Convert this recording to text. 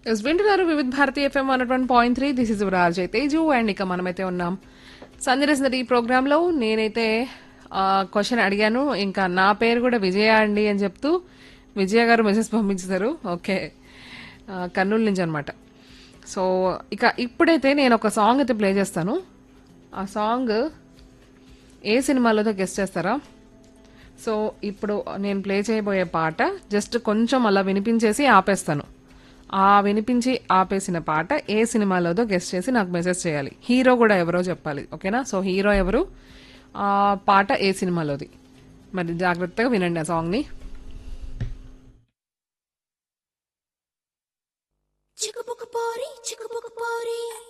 yes వింటున్నారు Vividh Bharati FM one one point three this is Rajay Teju and ఇక మనమైతే ఉన్నాం సందర్శన ఈ ప్రోగ్రాంలో నేనైతే క్వశ్చన్ అడిగాను ఇంకా నా పేరు కూడా విజయ అండి అని చెప్తూ విజయ గారు మెసేజ్ పంపించారు ఓకే ఆ, కర్నూలు నుంచి అనమాట సో ఇక ఇప్పుడైతే నేను ఒక సాంగ్ అయితే ప్లే చేస్తాను ఆ సాంగ్ ఏ సినిమాలోతో గెస్ట్ చేస్తారా సో ఇప్పుడు నేను ప్లే చేయబోయే పాట జస్ట్ కొంచెం అలా వినిపించేసి ఆపేస్తాను ఆ వినిపించి ఆపేసిన పాట ఏ సినిమాలోదో గెస్ట్ చేసి నాకు మెసేజ్ చేయాలి హీరో కూడా ఎవరో చెప్పాలి ఓకేనా సో హీరో ఎవరు ఆ పాట ఏ సినిమాలోది మరి జాగ్రత్తగా వినండి ఆ సాంగ్ని చిక్కుపుకు పోరి చిక్కుపుకు పోరి